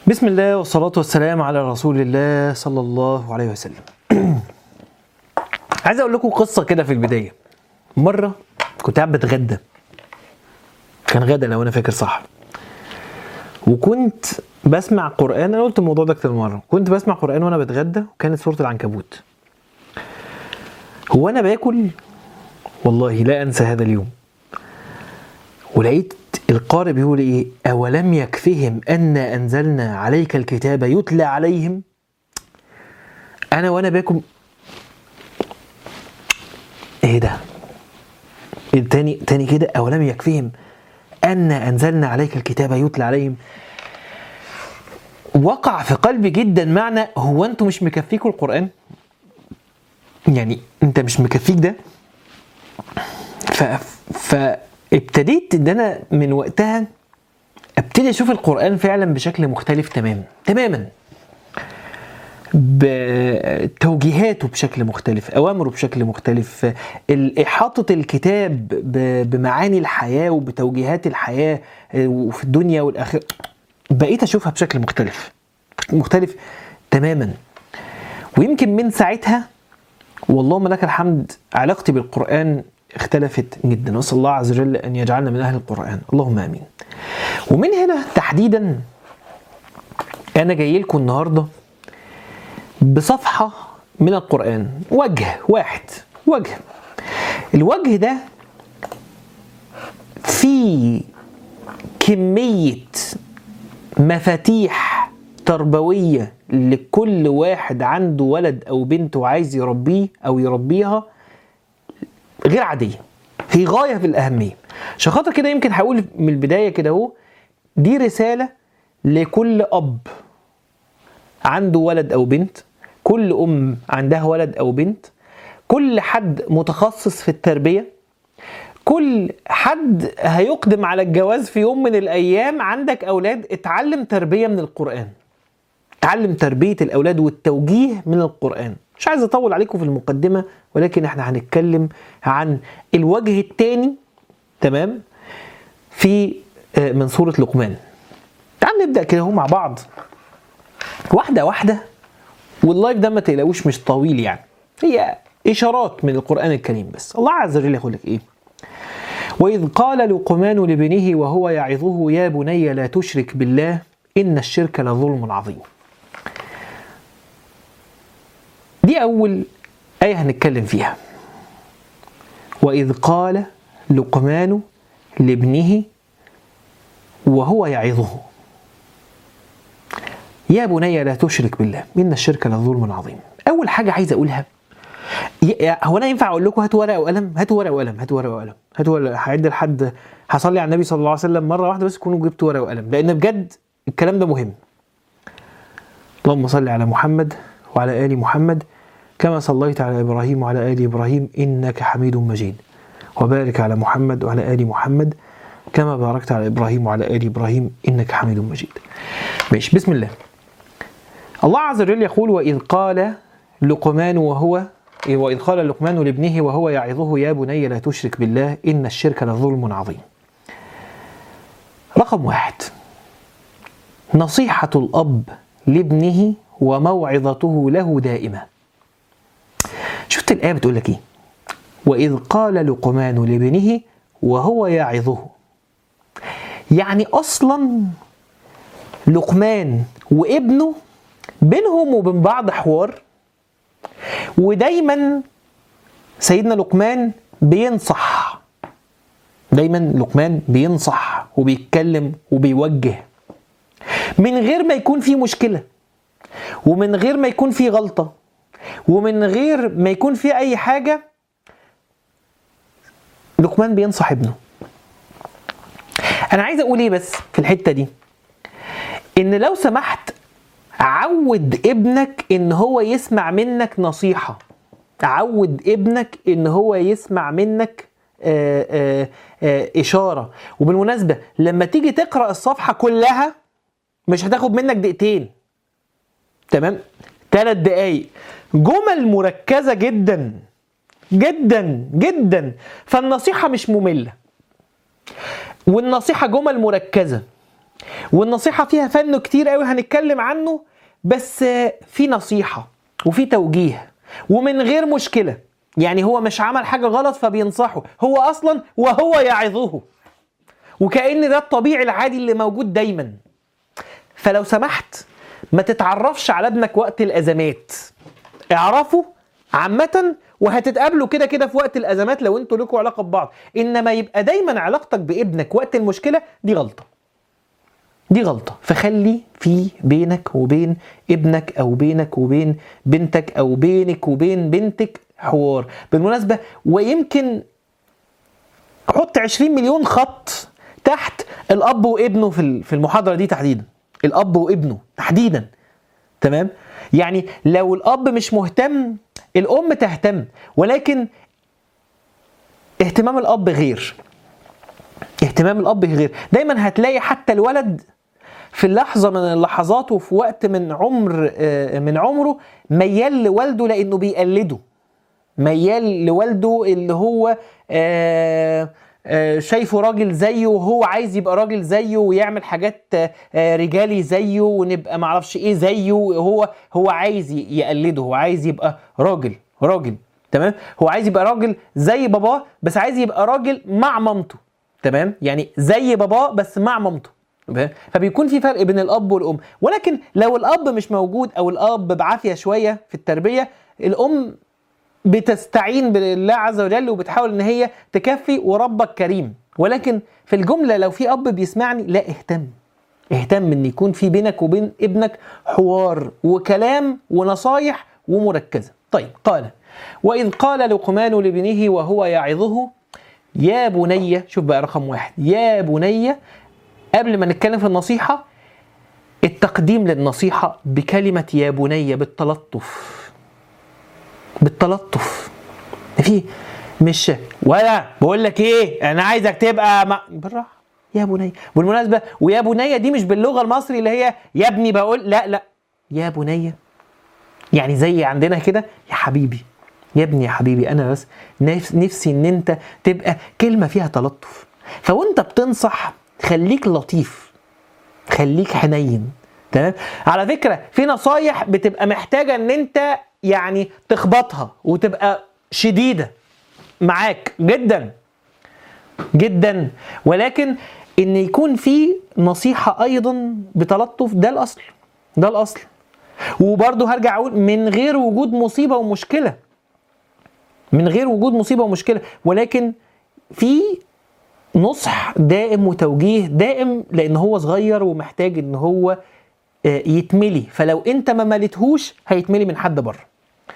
بسم الله والصلاة والسلام على رسول الله صلى الله عليه وسلم عايز اقول لكم قصة كده في البداية مرة كنت قاعد بتغدى كان غدا لو انا فاكر صح وكنت بسمع قرآن انا قلت الموضوع ده اكتر من مرة كنت بسمع قرآن وانا بتغدى وكانت سورة العنكبوت هو انا باكل والله لا انسى هذا اليوم ولقيت القارئ بيقول ايه اولم يكفهم ان انزلنا عليك الكتاب يتلى عليهم انا وانا باكل ايه ده تاني تاني كده اولم يكفهم ان انزلنا عليك الكتاب يتلى عليهم وقع في قلبي جدا معنى هو انتوا مش مكفيكوا القران يعني انت مش مكفيك ده ف فابتديت ان انا من وقتها ابتدي اشوف القران فعلا بشكل مختلف تماما تماما بتوجيهاته بشكل مختلف اوامره بشكل مختلف احاطه الكتاب ب- بمعاني الحياه وبتوجيهات الحياه وفي الدنيا والاخره بقيت اشوفها بشكل مختلف مختلف تماما ويمكن من ساعتها واللهم لك الحمد علاقتي بالقرآن اختلفت جدا نسأل الله عز وجل أن يجعلنا من أهل القرآن اللهم آمين ومن هنا تحديدا أنا جاي لكم النهاردة بصفحة من القرآن وجه واحد وجه الوجه ده فيه كمية مفاتيح تربوية لكل واحد عنده ولد أو بنت وعايز يربيه أو يربيها غير عادية في غاية في الأهمية عشان خاطر كده يمكن هقول من البداية كده أهو دي رسالة لكل أب عنده ولد أو بنت كل أم عندها ولد أو بنت كل حد متخصص في التربية كل حد هيقدم على الجواز في يوم من الايام عندك اولاد اتعلم تربيه من القران اتعلم تربيه الاولاد والتوجيه من القران مش عايز اطول عليكم في المقدمه ولكن احنا هنتكلم عن الوجه الثاني تمام في آه، من سوره لقمان تعال نبدا كده اهو مع بعض واحده واحده واللايف ده ما تقلقوش مش طويل يعني هي اشارات من القران الكريم بس الله عز وجل يقول لك ايه وإذ قال لقمان لابنه وهو يعظه يا بني لا تشرك بالله إن الشرك لظلم عظيم دي أول آية هنتكلم فيها وإذ قال لقمان لابنه وهو يعظه يا بني لا تشرك بالله إن الشرك لظلم عظيم أول حاجة عايز أقولها ي- هو انا ينفع اقول لكم هاتوا ورقه وقلم هاتوا ورقه وقلم هاتوا ورقه وقلم هاتوا ورقه هعد لحد هصلي على النبي صلى الله عليه وسلم مره واحده بس تكونوا جبتوا ورقه وقلم لان بجد الكلام ده مهم اللهم صل على محمد وعلى ال محمد كما صليت على ابراهيم وعلى ال ابراهيم انك حميد مجيد وبارك على محمد وعلى ال محمد كما باركت على ابراهيم وعلى ال ابراهيم انك حميد مجيد ماشي بسم الله الله عز وجل يقول وإذ قال لقمان وهو وإذ قال لقمان لابنه وهو يعظه يا بني لا تشرك بالله إن الشرك لظلم عظيم رقم واحد نصيحة الأب لابنه وموعظته له دائمة شفت الآية بتقول لك إيه وإذ قال لقمان لابنه وهو يعظه يعني أصلا لقمان وابنه بينهم وبين بعض حوار ودايما سيدنا لقمان بينصح دايما لقمان بينصح وبيتكلم وبيوجه من غير ما يكون في مشكلة ومن غير ما يكون في غلطة ومن غير ما يكون في أي حاجة لقمان بينصح ابنه أنا عايز أقول إيه بس في الحتة دي إن لو سمحت عود ابنك ان هو يسمع منك نصيحة عود ابنك ان هو يسمع منك آآ آآ آآ اشارة وبالمناسبة لما تيجي تقرأ الصفحة كلها مش هتاخد منك دقيقتين تمام ثلاث دقايق جمل مركزة جدا جدا جدا فالنصيحة مش مملة والنصيحة جمل مركزة والنصيحه فيها فن كتير قوي هنتكلم عنه بس في نصيحه وفي توجيه ومن غير مشكله يعني هو مش عمل حاجه غلط فبينصحه هو اصلا وهو يعظه وكأن ده الطبيعي العادي اللي موجود دايما فلو سمحت ما تتعرفش على ابنك وقت الازمات اعرفه عامة وهتتقابلوا كده كده في وقت الازمات لو انتوا لكم علاقه ببعض انما يبقى دايما علاقتك بابنك وقت المشكله دي غلطه دي غلطه فخلي في بينك وبين ابنك او بينك وبين بنتك او بينك وبين بنتك حوار بالمناسبه ويمكن حط 20 مليون خط تحت الاب وابنه في في المحاضره دي تحديدا الاب وابنه تحديدا تمام يعني لو الاب مش مهتم الام تهتم ولكن اهتمام الاب غير اهتمام الاب غير دايما هتلاقي حتى الولد في لحظة من اللحظات وفي وقت من عمر من عمره ميال لوالده لأنه بيقلده ميال لوالده اللي هو شايفه راجل زيه وهو عايز يبقى راجل زيه ويعمل حاجات رجالي زيه ونبقى معرفش ايه زيه هو هو عايز يقلده هو عايز يبقى راجل راجل تمام هو عايز يبقى راجل زي باباه بس عايز يبقى راجل مع مامته تمام يعني زي باباه بس مع مامته فبيكون في فرق بين الاب والام ولكن لو الاب مش موجود او الاب بعافيه شويه في التربيه الام بتستعين بالله عز وجل وبتحاول ان هي تكفي وربك كريم ولكن في الجمله لو في اب بيسمعني لا اهتم اهتم ان يكون في بينك وبين ابنك حوار وكلام ونصايح ومركزه طيب قال واذ قال لقمان لابنه وهو يعظه يا بني شوف بقى رقم واحد يا بني قبل ما نتكلم في النصيحه التقديم للنصيحه بكلمه يا بني بالتلطف بالتلطف في مش ولا بقول لك ايه انا عايزك تبقى مع... بالراحه يا بني بالمناسبه ويا بني دي مش باللغه المصري اللي هي يا ابني بقول لا لا يا بني يعني زي عندنا كده يا حبيبي يا ابني يا حبيبي انا بس نفسي ان انت تبقى كلمه فيها تلطف فوانت بتنصح خليك لطيف خليك حنين تمام على فكره في نصايح بتبقى محتاجه ان انت يعني تخبطها وتبقى شديده معاك جدا جدا ولكن ان يكون في نصيحه ايضا بتلطف ده الاصل ده الاصل وبرضه هرجع اقول من غير وجود مصيبه ومشكله من غير وجود مصيبه ومشكله ولكن في نصح دائم وتوجيه دائم لان هو صغير ومحتاج ان هو يتملي فلو انت ما مليتهوش هيتملي من حد بره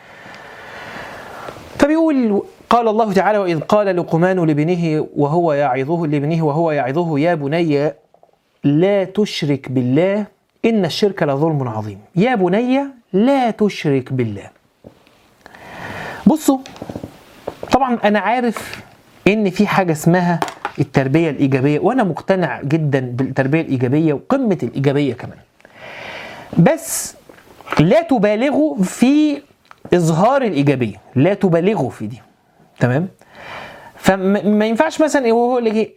فبيقول قال الله تعالى واذ قال لقمان لابنه وهو يعظه لابنه وهو يعظه يا بني لا تشرك بالله ان الشرك لظلم عظيم يا بني لا تشرك بالله بصوا طبعا انا عارف ان في حاجه اسمها التربيه الايجابيه وانا مقتنع جدا بالتربيه الايجابيه وقمه الايجابيه كمان بس لا تبالغوا في اظهار الايجابيه لا تبالغوا في دي تمام فما ينفعش مثلا وهو اللي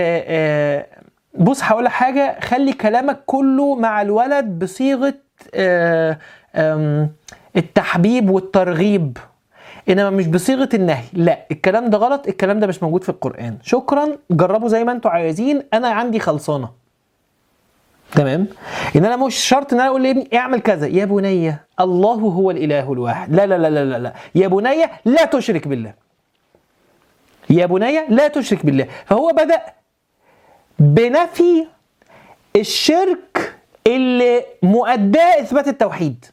بص هقول لك حاجه خلي كلامك كله مع الولد بصيغه آآ آآ التحبيب والترغيب انما مش بصيغه النهي لا الكلام ده غلط الكلام ده مش موجود في القران شكرا جربوا زي ما انتوا عايزين انا عندي خلصانه تمام ان انا مش شرط ان انا اقول لابني اعمل كذا يا بني الله هو الاله الواحد لا لا لا لا لا, لا. يا بني لا تشرك بالله يا بني لا تشرك بالله فهو بدا بنفي الشرك اللي مؤداه اثبات التوحيد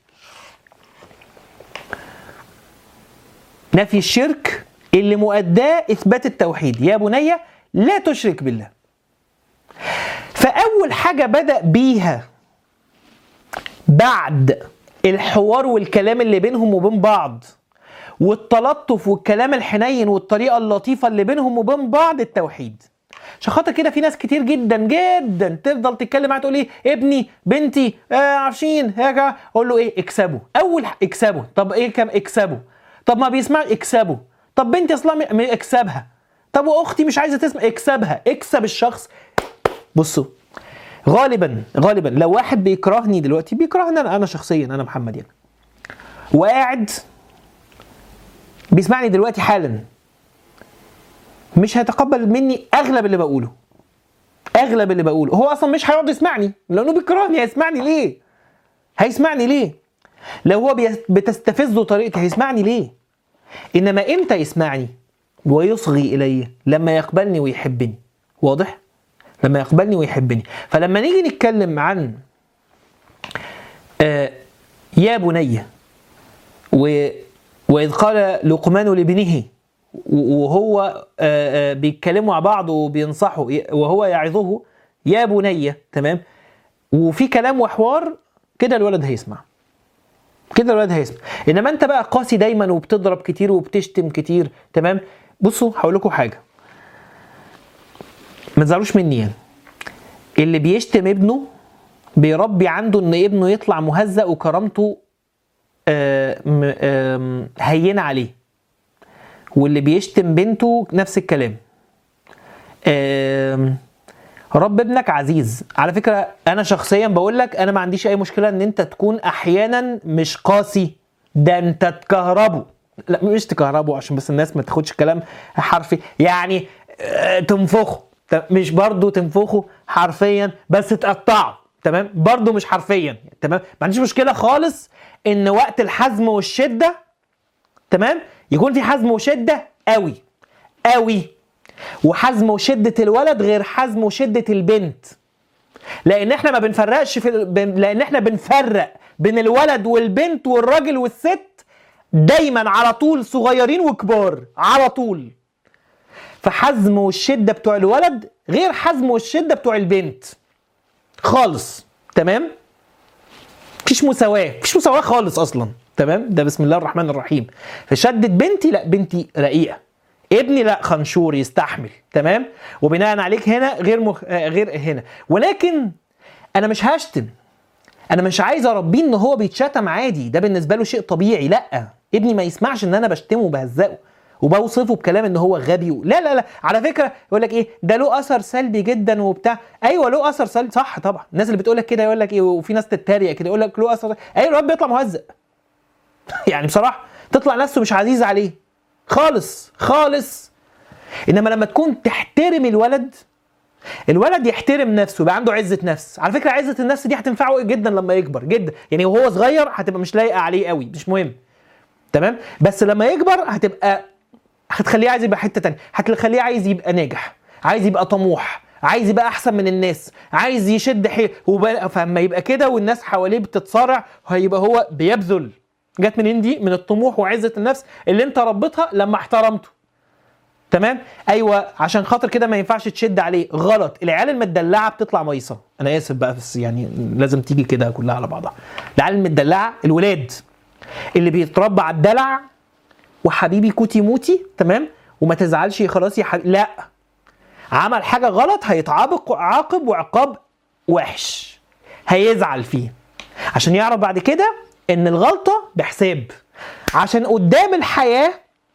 نفي الشرك اللي مؤداه اثبات التوحيد يا بني لا تشرك بالله فاول حاجه بدا بيها بعد الحوار والكلام اللي بينهم وبين بعض والتلطف والكلام الحنين والطريقه اللطيفه اللي بينهم وبين بعض التوحيد عشان خاطر كده في ناس كتير جدا جدا تفضل تتكلم معاه تقول ايه ابني بنتي آه عارفين هيك اقول له ايه اكسبه اول اكسبه طب ايه كم اكسبه طب ما بيسمع اكسبه طب بنتي اصلا اكسبها طب واختي مش عايزه تسمع اكسبها اكسب الشخص بصوا غالبا غالبا لو واحد بيكرهني دلوقتي بيكرهني انا انا شخصيا انا محمد يعني وقاعد بيسمعني دلوقتي حالا مش هيتقبل مني اغلب اللي بقوله اغلب اللي بقوله هو اصلا مش هيقعد يسمعني لانه بيكرهني هيسمعني ليه هيسمعني ليه لو هو بيس- بتستفزه طريقتي هيسمعني ليه انما امتى يسمعني ويصغي الي لما يقبلني ويحبني واضح لما يقبلني ويحبني فلما نيجي نتكلم عن آه يا بني و واذ قال لقمان لابنه وهو آه، آه، بيتكلموا مع بعض وبينصحوا وهو يعظه يا بني تمام وفي كلام وحوار كده الولد هيسمع كده الولد هيسمع انما انت بقى قاسي دايما وبتضرب كتير وبتشتم كتير تمام بصوا هقول لكم حاجه ما تزعلوش مني يعني اللي بيشتم ابنه بيربي عنده ان ابنه يطلع مهزأ وكرامته آه، م- آم، هينه عليه واللي بيشتم بنته نفس الكلام آم، رب ابنك عزيز على فكرة أنا شخصيا بقول لك أنا ما عنديش أي مشكلة إن أنت تكون أحيانا مش قاسي ده أنت تكهربه لا مش تكهربه عشان بس الناس ما تاخدش كلام حرفي يعني آه، تنفخه ت- مش برضو تنفخه حرفيا بس تقطعه تمام برضو مش حرفيا تمام ما عنديش مشكلة خالص إن وقت الحزم والشدة تمام يكون في حزم وشده قوي قوي وحزم وشده الولد غير حزم وشده البنت لان احنا ما بنفرقش في ال... بن- لان احنا بنفرق بين الولد والبنت والراجل والست دايما على طول صغيرين وكبار على طول فحزم والشده بتوع الولد غير حزم والشده بتوع البنت خالص تمام مفيش مساواه مفيش مساواه خالص اصلا تمام ده بسم الله الرحمن الرحيم فشدة بنتي لا بنتي رقيقه ابني لا خنشور يستحمل تمام وبناء عليك هنا غير مخ... آه، غير هنا ولكن انا مش هشتم انا مش عايز اربيه ان هو بيتشتم عادي ده بالنسبه له شيء طبيعي لا ابني ما يسمعش ان انا بشتمه وبهزقه وبوصفه بكلام ان هو غبي و... لا لا لا على فكره يقول لك ايه ده له اثر سلبي جدا وبتاع ايوه له اثر سلبي صح طبعا الناس اللي بتقول لك كده يقول لك ايه وفي ناس تتريق كده يقول لك له اثر ايوه الواد بيطلع مهزق يعني بصراحه تطلع نفسه مش عزيز عليه خالص خالص انما لما تكون تحترم الولد الولد يحترم نفسه يبقى عنده عزه نفس على فكره عزه النفس دي هتنفعه جدا لما يكبر جدا يعني وهو صغير هتبقى مش لايقه عليه قوي مش مهم تمام بس لما يكبر هتبقى هتخليه عايز يبقى حته تانية هتخليه عايز يبقى ناجح عايز يبقى طموح عايز يبقى احسن من الناس عايز يشد حيل وب- فاما يبقى كده والناس حواليه بتتصارع هيبقى هو بيبذل جت منين دي من الطموح وعزه النفس اللي انت ربيتها لما احترمته تمام ايوه عشان خاطر كده ما ينفعش تشد عليه غلط العيال المدلعه بتطلع ميصه انا اسف بقى بس يعني لازم تيجي كده كلها على بعضها العيال المدلعه الولاد اللي بيتربى على الدلع وحبيبي كوتي موتي تمام وما تزعلش خلاص يا حبيبي لا عمل حاجه غلط هيتعاقب عاقب وعقاب وحش هيزعل فيه عشان يعرف بعد كده ان الغلطه بحساب عشان قدام الحياه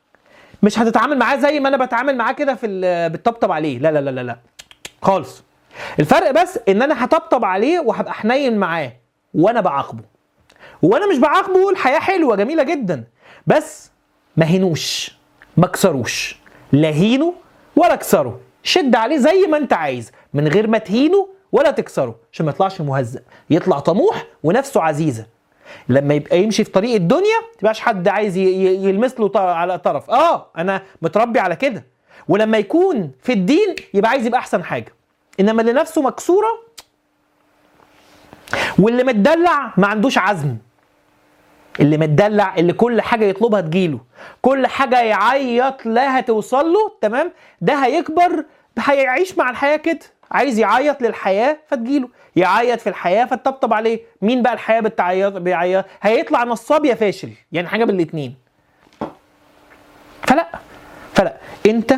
مش هتتعامل معاه زي ما انا بتعامل معاه كده في ال- بتطبطب عليه لا لا لا لا لا خالص الفرق بس ان انا هطبطب عليه وهبقى حنين معاه وانا بعاقبه وانا مش بعاقبه الحياه حلوه جميله جدا بس ما هينوش ما كسروش لا هينه ولا كسره شد عليه زي ما انت عايز من غير ما تهينه ولا تكسره عشان ما يطلعش مهزأ يطلع طموح ونفسه عزيزه لما يبقى يمشي في طريق الدنيا تبقاش حد عايز ي- ي- يلمس له ط- على طرف اه انا متربي على كده ولما يكون في الدين يبقى عايز يبقى احسن حاجه انما اللي نفسه مكسوره واللي متدلع ما عندوش عزم اللي متدلع اللي كل حاجه يطلبها تجيله كل حاجه يعيط لها توصل له تمام ده هيكبر هيعيش مع الحياه كده عايز يعيط للحياه فتجيله يعيط في الحياه فتطبطب عليه مين بقى الحياه بتعيط بيعيط هيطلع نصاب يا فاشل يعني حاجه من الاتنين فلا فلا انت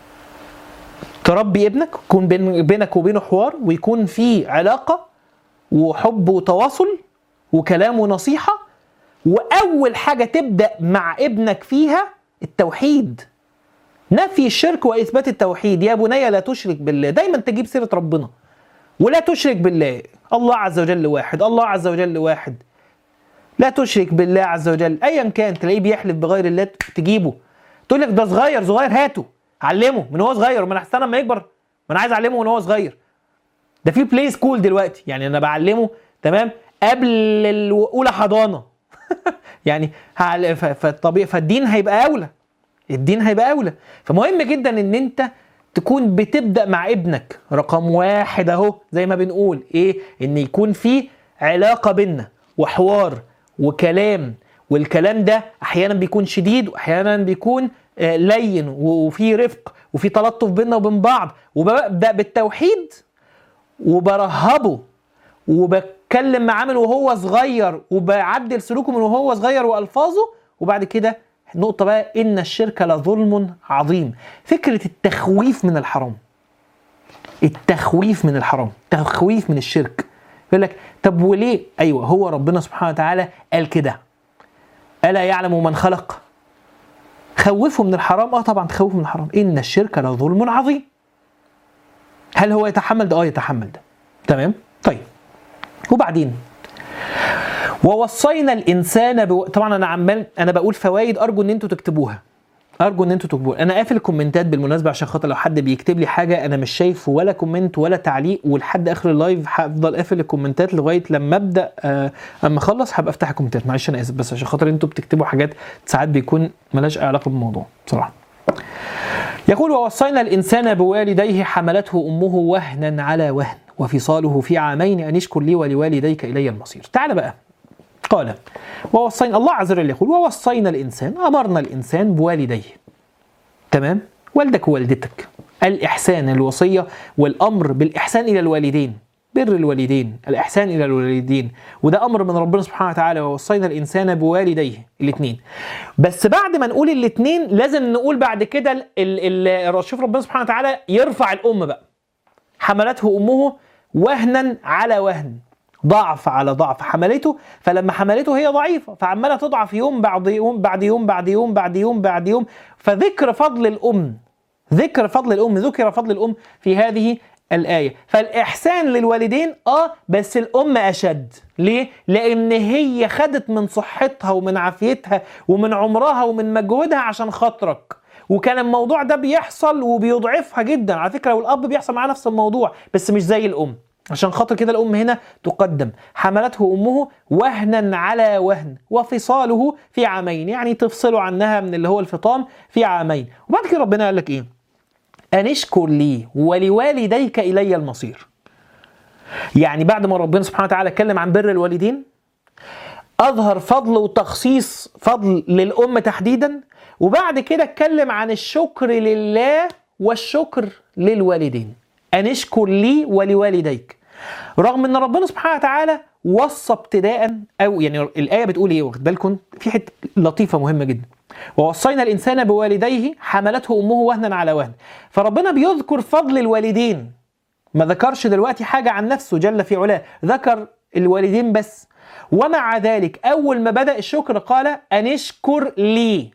تربي ابنك يكون بين بينك وبينه حوار ويكون في علاقه وحب وتواصل وكلام ونصيحه واول حاجه تبدا مع ابنك فيها التوحيد نفي الشرك واثبات التوحيد يا بني لا تشرك بالله دايما تجيب سيره ربنا ولا تشرك بالله الله عز وجل واحد الله عز وجل واحد لا تشرك بالله عز وجل ايا كان تلاقيه بيحلف بغير الله تجيبه تقول لك ده صغير صغير هاته علمه من هو صغير ومن احسن لما يكبر ما انا عايز اعلمه من هو صغير ده في بلاي سكول دلوقتي يعني انا بعلمه تمام قبل اولى حضانه يعني فالطبيعي فالدين هيبقى اولى الدين هيبقى اولى فمهم جدا ان انت تكون بتبدا مع ابنك رقم واحد اهو زي ما بنقول ايه ان يكون في علاقه بينا وحوار وكلام والكلام ده احيانا بيكون شديد واحيانا بيكون آه، لين وفي رفق وفي تلطف بيننا وبين بعض وببدا بالتوحيد وبرهبه وبتكلم معاه من وهو صغير وبعدل سلوكه من وهو صغير والفاظه وبعد كده نقطه بقى ان الشرك لظلم عظيم فكره التخويف من الحرام التخويف من الحرام تخويف من الشرك يقول لك طب وليه ايوه هو ربنا سبحانه وتعالى قال كده الا يعلم من خلق خوفه من الحرام اه طبعا تخوفه من الحرام ان الشرك لظلم عظيم هل هو يتحمل ده اه يتحمل ده تمام طيب وبعدين ووصينا الانسان بو... طبعا انا عمال انا بقول فوائد ارجو ان انتوا تكتبوها ارجو ان انتوا تكتبوها انا قافل الكومنتات بالمناسبه عشان خاطر لو حد بيكتب لي حاجه انا مش شايفه ولا كومنت ولا تعليق ولحد اخر اللايف هفضل قافل الكومنتات لغايه لما ابدا آه اما اخلص هبقى افتح الكومنتات معلش انا اسف بس عشان خاطر انتوا بتكتبوا حاجات ساعات بيكون ملهاش علاقه بالموضوع بصراحه يقول ووصينا الانسان بوالديه حملته امه وهنا على وهن وفصاله في عامين ان اشكر لي ولوالديك الي المصير تعال بقى قال ووصينا الله عز وجل يقول ووصينا الإنسان أمرنا الإنسان بوالديه تمام والدك ووالدتك الإحسان الوصية والأمر بالإحسان إلى الوالدين بر الوالدين الإحسان إلى الوالدين وده أمر من ربنا سبحانه وتعالى ووصينا الإنسان بوالديه الاثنين بس بعد ما نقول الاثنين لازم نقول بعد كده شوف ربنا سبحانه وتعالى يرفع الأم بقى حملته أمه وهنا على وهن ضعف على ضعف حملته فلما حملته هي ضعيفه فعماله تضعف يوم بعد يوم بعد يوم بعد يوم بعد يوم بعد يوم فذكر فضل الام ذكر فضل الام ذكر فضل الام في هذه الآية فالإحسان للوالدين آه بس الأم أشد ليه؟ لأن هي خدت من صحتها ومن عافيتها ومن عمرها ومن مجهودها عشان خاطرك وكان الموضوع ده بيحصل وبيضعفها جدا على فكرة والأب بيحصل معاه نفس الموضوع بس مش زي الأم عشان خاطر كده الأم هنا تقدم حملته أمه وهنا على وهن وفصاله في عامين يعني تفصله عنها من اللي هو الفطام في عامين وبعد كده ربنا قال لك إيه أن اشكر لي ولوالديك إلي المصير يعني بعد ما ربنا سبحانه وتعالى اتكلم عن بر الوالدين أظهر فضل وتخصيص فضل للأم تحديدا وبعد كده اتكلم عن الشكر لله والشكر للوالدين أن اشكر لي ولوالديك رغم ان ربنا سبحانه وتعالى وصى ابتداء او يعني الايه بتقول ايه واخد بالكم في حته لطيفه مهمه جدا ووصينا الانسان بوالديه حملته امه وهنا على وهن فربنا بيذكر فضل الوالدين ما ذكرش دلوقتي حاجه عن نفسه جل في علاه ذكر الوالدين بس ومع ذلك اول ما بدا الشكر قال ان اشكر لي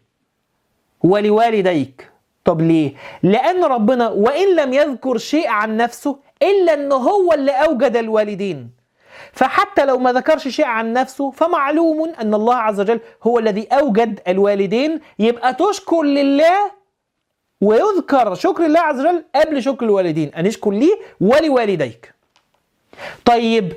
ولوالديك طب ليه؟ لأن ربنا وإن لم يذكر شيء عن نفسه إلا أنه هو اللي أوجد الوالدين فحتى لو ما ذكرش شيء عن نفسه فمعلوم أن الله عز وجل هو الذي أوجد الوالدين يبقى تشكر لله ويذكر شكر الله عز وجل قبل شكر الوالدين أن يشكر لي ولوالديك طيب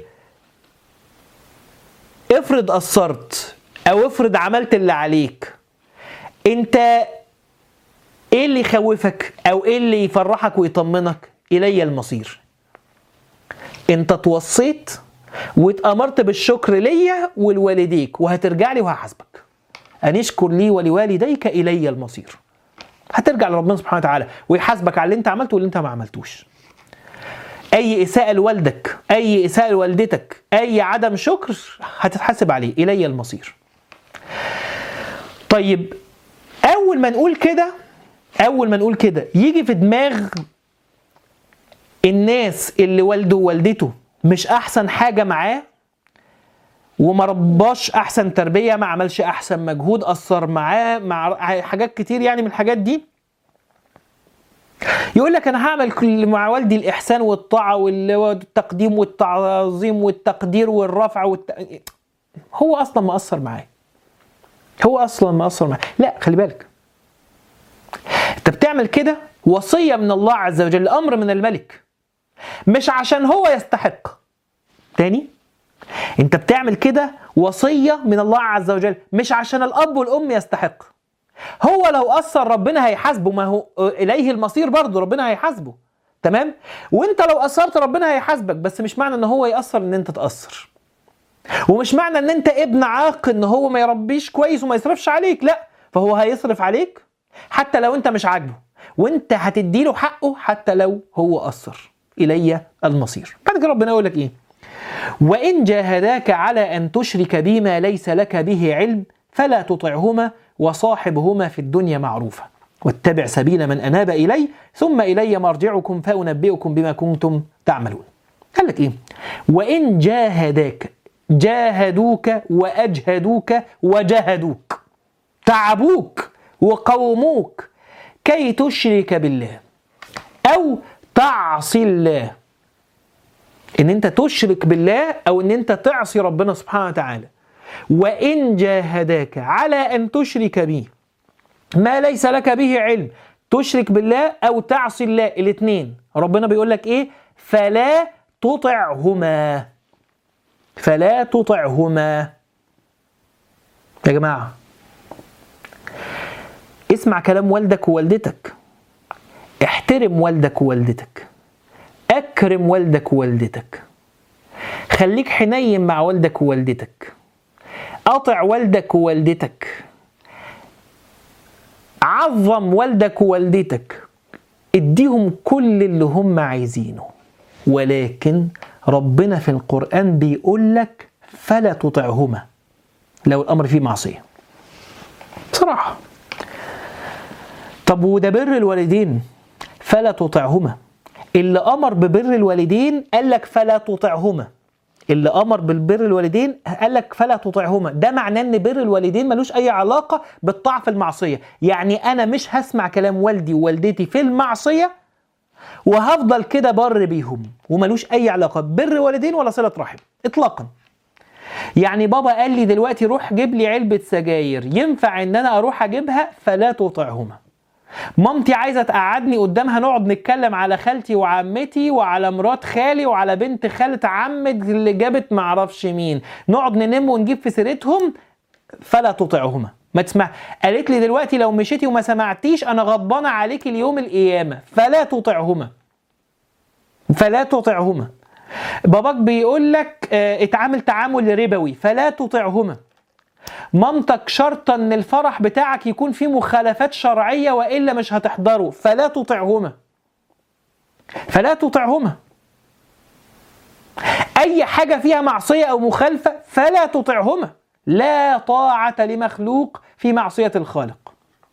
افرض قصرت أو افرض عملت اللي عليك انت ايه اللي يخوفك او ايه اللي يفرحك ويطمنك الي المصير انت توصيت واتأمرت بالشكر ليا ولوالديك وهترجع لي وهحاسبك أن اشكر لي ولوالديك إلي المصير هترجع لربنا سبحانه وتعالى ويحاسبك على اللي انت عملته واللي انت ما عملتوش اي اساءة لوالدك اي اساءة لوالدتك اي عدم شكر هتتحاسب عليه الي المصير طيب اول ما نقول كده اول ما نقول كده يجي في دماغ الناس اللي والده ووالدته مش احسن حاجه معاه وما رباش احسن تربيه ما عملش احسن مجهود اثر معاه مع حاجات كتير يعني من الحاجات دي يقول لك انا هعمل كل مع والدي الاحسان والطاعه وال- والتقديم والتعظيم والتقدير والرفع والت... هو اصلا مقصر معايا هو اصلا مقصر معايا لا خلي بالك انت بتعمل كده وصيه من الله عز وجل امر من الملك مش عشان هو يستحق تاني انت بتعمل كده وصيه من الله عز وجل مش عشان الاب والام يستحق هو لو قصر ربنا هيحاسبه ما هو اليه المصير برضه ربنا هيحاسبه تمام وانت لو قصرت ربنا هيحاسبك بس مش معنى ان هو يقصر ان انت تقصر ومش معنى ان انت ابن عاق ان هو ما يربيش كويس وما يصرفش عليك لا فهو هيصرف عليك حتى لو انت مش عاجبه وانت هتديله حقه حتى لو هو قصر الي المصير بعد كده ربنا يقول لك ايه وان جاهداك على ان تشرك بما ليس لك به علم فلا تطعهما وصاحبهما في الدنيا معروفا واتبع سبيل من اناب الي ثم الي مرجعكم فانبئكم بما كنتم تعملون قال لك ايه وان جاهداك جاهدوك واجهدوك وجهدوك تعبوك وقوموك كي تشرك بالله او تعصي الله ان انت تشرك بالله او ان انت تعصي ربنا سبحانه وتعالى وان جاهداك على ان تشرك به ما ليس لك به علم تشرك بالله او تعصي الله الاثنين ربنا بيقول لك ايه فلا تطعهما فلا تطعهما يا جماعه اسمع كلام والدك ووالدتك احترم والدك ووالدتك اكرم والدك ووالدتك خليك حنين مع والدك ووالدتك اطع والدك ووالدتك عظم والدك ووالدتك اديهم كل اللي هم عايزينه ولكن ربنا في القرآن بيقول لك فلا تطعهما لو الأمر فيه معصية بصراحة طب وده بر الوالدين فلا تطعهما اللي أمر ببر الوالدين قال لك فلا تطعهما اللي امر بالبر الوالدين قال لك فلا تطعهما ده معناه ان بر الوالدين ملوش اي علاقه بالطاعه في المعصيه يعني انا مش هسمع كلام والدي ووالدتي في المعصيه وهفضل كده بر بيهم وملوش اي علاقه ببر والدين ولا صله رحم اطلاقا يعني بابا قال لي دلوقتي روح جيب لي علبه سجاير ينفع ان انا اروح اجيبها فلا تطعهما مامتي عايزه تقعدني قدامها نقعد نتكلم على خالتي وعمتي وعلى مرات خالي وعلى بنت خالة عمة اللي جابت معرفش مين نقعد ننم ونجيب في سيرتهم فلا تطعهما ما تسمع قالت لي دلوقتي لو مشيتي وما سمعتيش انا غضبانه عليك اليوم القيامه فلا تطعهما فلا تطعهما باباك بيقول لك اه اتعامل تعامل ربوي فلا تطعهما مامتك شرطا ان الفرح بتاعك يكون فيه مخالفات شرعيه والا مش هتحضره فلا تطعهما فلا تطعهما اي حاجه فيها معصيه او مخالفه فلا تطعهما لا طاعه لمخلوق في معصيه الخالق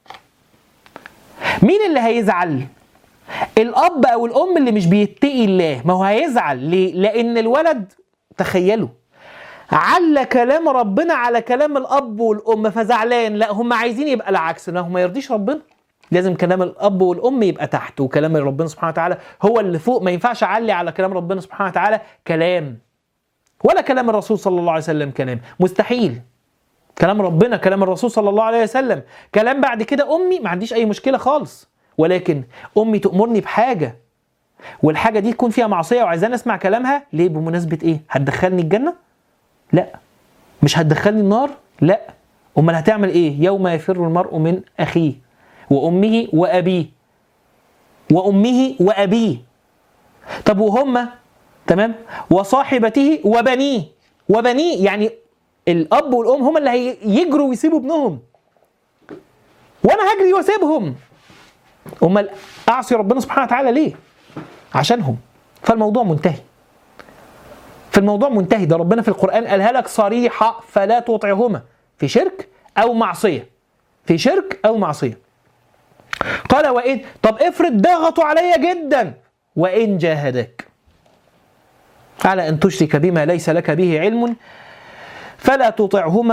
مين اللي هيزعل الاب او الام اللي مش بيتقي الله ما هو هيزعل ليه لان الولد تخيلوا على كلام ربنا على كلام الاب والام فزعلان لا هم عايزين يبقى العكس لا هم ما يرضيش ربنا لازم كلام الاب والام يبقى تحت وكلام ربنا سبحانه وتعالى هو اللي فوق ما ينفعش اعلي على كلام ربنا سبحانه وتعالى كلام ولا كلام الرسول صلى الله عليه وسلم كلام مستحيل كلام ربنا كلام الرسول صلى الله عليه وسلم كلام بعد كده امي ما عنديش اي مشكله خالص ولكن امي تامرني بحاجه والحاجه دي تكون فيها معصيه وعايزاني اسمع كلامها ليه بمناسبه ايه هتدخلني الجنه لا مش هتدخلني النار لا امال هتعمل ايه يوم يفر المرء من اخيه وامه وابيه وامه وابيه طب وهم تمام وصاحبته وبنيه وبنيه يعني الاب والام هم اللي هيجروا ويسيبوا ابنهم وانا هجري واسيبهم امال اعصي ربنا سبحانه وتعالى ليه عشانهم فالموضوع منتهي فالموضوع منتهي ده ربنا في القرآن قالها لك صريحة فلا تطعهما في شرك أو معصية في شرك أو معصية قال وإن طب افرض ضغطوا عليا جدا وإن جاهداك على أن تشرك بما ليس لك به علم فلا تطعهما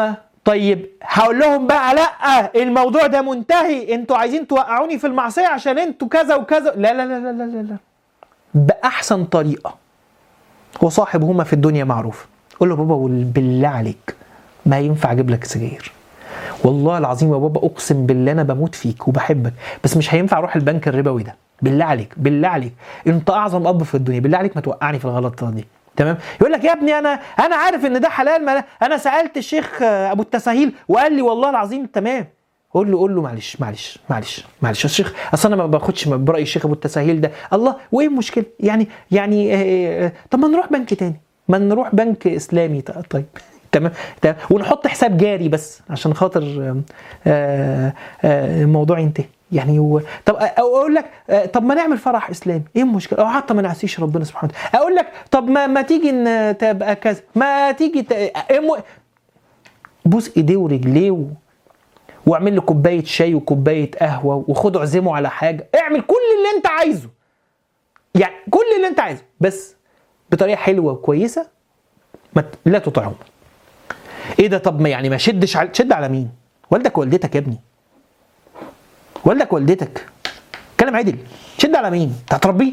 طيب هقول لهم بقى لا الموضوع ده منتهي انتوا عايزين توقعوني في المعصيه عشان انتوا كذا وكذا لا لا لا لا لا لا, لا. باحسن طريقه وصاحبهما في الدنيا معروف قول له بابا بالله عليك ما ينفع اجيب لك سجاير والله العظيم يا بابا اقسم بالله انا بموت فيك وبحبك بس مش هينفع اروح البنك الربوي ده بالله عليك بالله عليك انت اعظم اب في الدنيا بالله عليك ما توقعني في الغلطه دي تمام يقول لك يا ابني انا انا عارف ان ده حلال ما انا سالت الشيخ ابو التساهيل وقال لي والله العظيم تمام قول له قول له معلش معلش معلش معلش يا شيخ اصل انا ما باخدش براي الشيخ ابو التساهيل ده الله وايه المشكله يعني يعني آه طب ما نروح بنك تاني ما نروح بنك اسلامي طيب تمام تمام ونحط حساب جاري بس عشان خاطر الموضوع ينتهي يعني هو طب اقول لك طب ما نعمل فرح اسلامي ايه المشكله او حتى ما نعصيش ربنا سبحانه وتعالى اقول لك طب ما ما تيجي تبقى كذا ما تيجي ت... بوس ايديه ورجليه و... واعمل له كوبايه شاي وكوبايه قهوه وخد اعزمه على حاجه اعمل كل اللي انت عايزه يعني كل اللي انت عايزه بس بطريقه حلوه وكويسه ما لا تطعهم ايه ده طب ما يعني ما شدش على تشد على مين والدك ووالدتك يا ابني والدك ووالدتك كلام عدل شد على مين انت هتربيه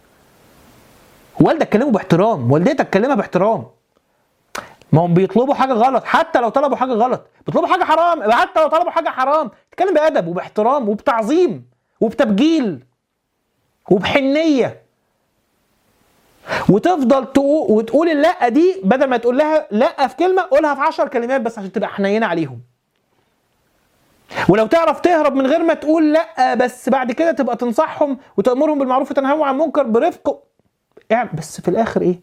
والدك كلمه باحترام والدتك كلمها باحترام ما هم بيطلبوا حاجه غلط حتى لو طلبوا حاجه غلط بيطلبوا حاجه حرام حتى لو طلبوا حاجه حرام تتكلم بادب وباحترام وبتعظيم وبتبجيل وبحنيه وتفضل تقول وتقول اللا دي بدل ما تقول لها لا في كلمه قولها في 10 كلمات بس عشان تبقى حنينه عليهم ولو تعرف تهرب من غير ما تقول لا بس بعد كده تبقى تنصحهم وتامرهم بالمعروف وتنهاهم عن المنكر برفق يعني بس في الاخر ايه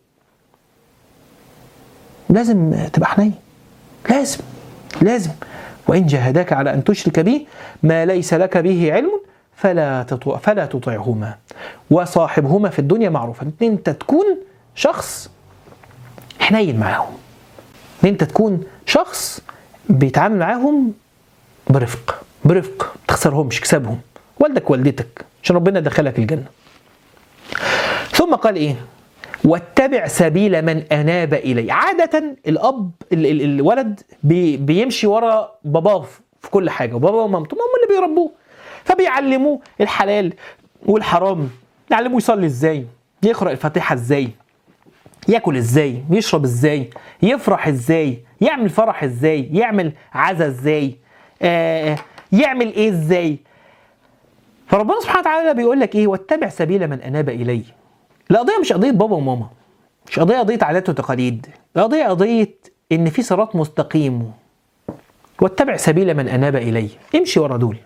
لازم تبقى حنين لازم لازم وان جاهداك على ان تشرك بي ما ليس لك به علم فلا تطع فلا تطعهما وصاحبهما في الدنيا معروفا ان انت تكون شخص حنين معاهم ان انت تكون شخص بيتعامل معاهم برفق برفق ما تخسرهمش كسبهم والدك والدتك عشان ربنا دخلك الجنه ثم قال ايه واتبع سبيل من اناب الي عاده الاب ال ال الولد بي بيمشي ورا باباه في كل حاجه وبابا ومامته هم اللي بيربوه فبيعلموه الحلال والحرام يعلموه يصلي ازاي يقرا الفاتحه ازاي ياكل ازاي يشرب ازاي يفرح ازاي يعمل فرح ازاي يعمل عزا ازاي آه يعمل ايه ازاي فربنا سبحانه وتعالى بيقول لك ايه واتبع سبيل من اناب الي القضيه مش قضيه بابا وماما مش قضيه قضيه عادات وتقاليد القضيه قضيه ان في صراط مستقيم واتبع سبيل من اناب الي امشي ورا دول